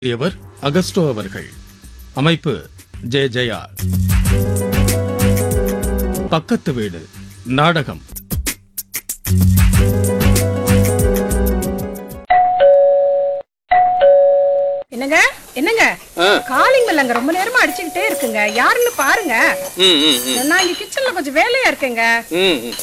இவர் அகஸ்டோ அவர்கள் அமைப்பு ஜெய ஜெயா பக்கத்து வீடு நாடகம் என்னங்க என்னங்க காலிங் bell அங்க ரொம்ப நேரமா அடிச்சுக்கிட்டே இருக்குங்க யாருன்னு பாருங்க ம், ம், ம், நான் இங்க கிச்சன்ல கொஞ்சம் வேலையா இருக்கேங்க ம், ம்.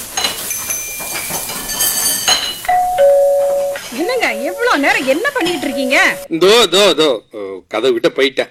என்னங்க எவ்வளவு நேரம் என்ன பண்ணிட்டு இருக்கீங்க தோ தோ தோ ஓ, கதவு விட்ட போயிட்டேன்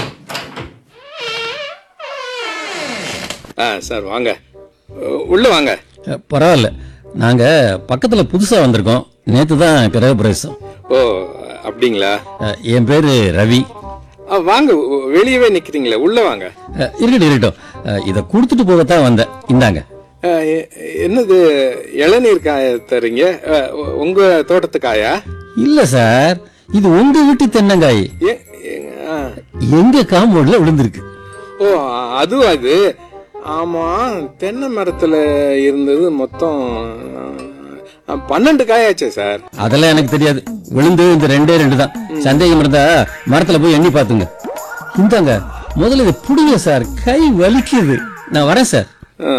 ஆ சார் வாங்க ஓ, உள்ள வாங்க அஹ், பரவாயில்ல நாங்க பக்கத்துல புதுசா வந்திருக்கோம் நேத்து தான் கிரகப்பிரவேசம் ஓ அப்படிங்களா அஹ், என் பேரு ரவி ஆ, வாங்க ஓ, வெளியவே நிக்கிறீங்களே உள்ள வாங்க அஹ், இருக்கட்டும் இருக்கட்டும் அஹ், இத கொடுத்துட்டு போகத்தான் வந்தேன் இந்தாங்க ஆ, எ- என்னது இளநீர் காய தரீங்க ஆ, உ- உங்க தோட்டத்து காயா இல்ல சார் இது உங்க வீட்டு தென்னங்காய் ஏ- ஏ- ஆ. எங்க காம்பவுண்ட்ல விழுந்திருக்கு ஓ அதுவா இது ஆமா தென்னை மரத்துல இருந்தது மொத்தம் ஆ, பன்னெண்டு காயாச்சே சார் அதெல்லாம் எனக்கு தெரியாது விழுந்து இந்த ரெண்டே ரெண்டு தான் சந்தேகம் இருந்தா மரத்துல போய் எண்ணி பாத்துங்க இந்தாங்க முதல்ல இதை புடிங்க சார் கை வலிக்குது நான் வரேன் சார் ஆ.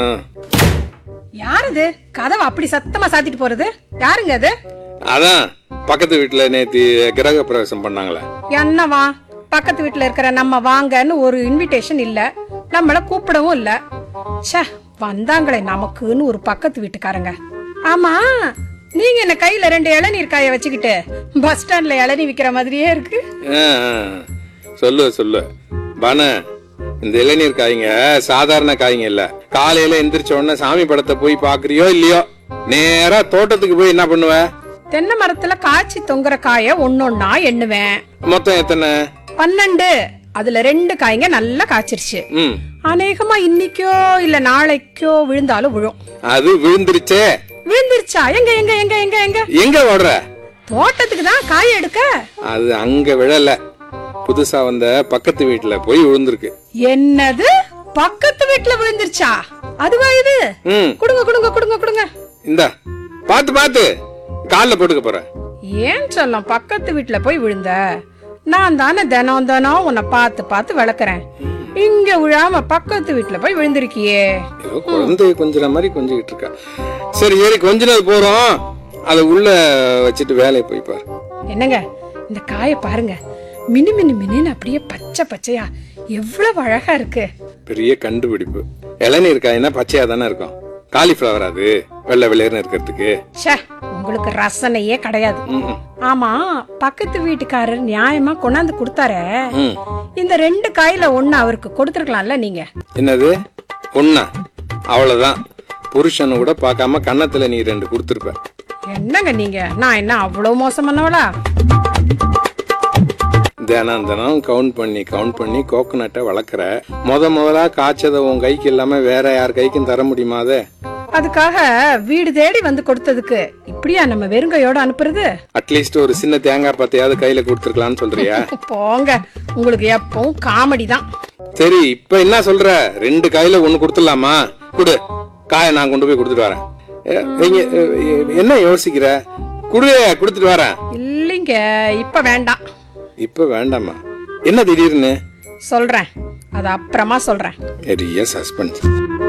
யார் இது கதவை அப்படி சத்தமா சாத்திட்டு போறது யாருங்க அது அதான் பக்கத்து வீட்டுல நேத்து கிரக பிரவேசம் பண்ணாங்களே என்னவா பக்கத்து வீட்டுல இருக்கிற நம்ம வாங்கன்னு ஒரு இன்விடேஷன் இல்ல நம்மள கூப்பிடவும் இல்ல ச்சே வந்தாங்களே நமக்குன்னு ஒரு பக்கத்து வீட்டுக்காரங்க ஆமா நீங்க என்ன கையில ரெண்டு இளநீர் காய வச்சுக்கிட்டு பஸ் ஸ்டாண்ட்ல இளநீ விக்கிற மாதிரியே இருக்கு ஆ, ஆ. சொல்லு சொல்லு பானு இந்த இளநீர் காய்ங்க சாதாரண காய்ங்க இல்ல காலையில எந்திரிச்ச உடனே சாமி படத்தை போய் பாக்குறியோ இல்லையோ நேரா தோட்டத்துக்கு போய் என்ன பண்ணுவ தென்னை மரத்துல காய்ச்சி தொங்குற காய ஒன்னொன்னா எண்ணுவேன் மொத்தம் எத்தனை பன்னெண்டு அதுல ரெண்டு காய்ங்க நல்லா காய்ச்சிருச்சு ம் அநேகமா இன்னைக்கோ இல்ல நாளைக்கோ விழுந்தாலும் விழும் அது விழுந்துருச்சே விழுந்துருச்சா எங்க எங்க எங்க எங்க எங்க எங்க ஓடுற தோட்டத்துக்கு தான் காய எடுக்க அது அங்க விழல புதுசா வந்த பக்கத்து வீட்டுல போய் விழுந்திருக்கு என்னது பக்கத்து வீட்டுல விழுந்துருச்சா அதுவா இது ம் குடுங்க குடுங்க குடுங்க குடுங்க இந்தா பாத்து பாத்து கால்ல போட்டுக்க போற ஏன் சொல்லம் பக்கத்து வீட்டுல போய் விழுந்த நான் தானே தினம் தினம் உன்னை பார்த்து பார்த்து வளர்க்குறேன் இங்க விழாம பக்கத்து வீட்டுல போய் விழுந்திருக்கியே ஏதோ குழந்தைய கொஞ்சிற மாதிரி கொஞ்சிக்கிட்டு இருக்கா சரி சரி கொஞ்சினது போறோம் அதை உள்ள வச்சுட்டு வேலையை போய் பாரு என்னங்க இந்த காயை பாருங்க மினு மினு மினுன்னு அப்படியே பச்சை பச்சையா எவ்வளவு அழகா இருக்கு பெரிய கண்டுபிடிப்பு இளநீர் காய்னா பச்சையா தானே இருக்கும் காலிஃபிளவர் அது வெள்ளை வெள்ளையர்னு இருக்கிறதுக்கு ச்சே உங்களுக்கு ரசனையே கிடையாது ம், ஆமா பக்கத்து வீட்டுக்காரர் நியாயமா கொண்டாந்து கொடுத்தாரே ம். இந்த ரெண்டு காயில ஒண்ணு அவருக்கு கொடுத்துருக்கலாம்ல நீங்க என்னது ஒண்ணா அவ்வளவுதான் புருஷனை கூட பார்க்காம கன்னத்துல நீ ரெண்டு கொடுத்துருப்ப என்னங்க நீங்க நான் என்ன அவ்வளவு மோசமானவளா தினம் தினம் கவுண்ட் பண்ணி கவுண்ட் பண்ணி கோகனட்டை வளர்க்குற முத முதலா காய்ச்சதை உன் கைக்கு இல்லாம வேற யார் கைக்கும் தர முடியுமா அதை அதுக்காக வீடு தேடி வந்து கொடுத்ததுக்கு இப்படியா நம்ம வெறுங்கையோட அனுப்புறது அட்லீஸ்ட் ஒரு சின்ன தேங்காய் பத்தையாவது கையில கொடுத்துருக்கலாம்னு சொல்றியா போங்க உங்களுக்கு எப்பவும் காமெடி தான் சரி இப்ப என்ன சொல்ற ரெண்டு காயில ஒண்ணு கொடுத்துடலாமா குடு காயை நான் கொண்டு போய் கொடுத்துட்டு வரேன் எ, நீங்க, எ, எ, என்ன யோசிக்கிற குடு கொடுத்துட்டு வரேன் இல்லைங்க இப்ப வேண்டாம் இப்ப வேண்டாமா என்ன திடீர்னு சொல்றேன் அது அப்புறமா சொல்றேன் பெரிய சஸ்பென்ஸ்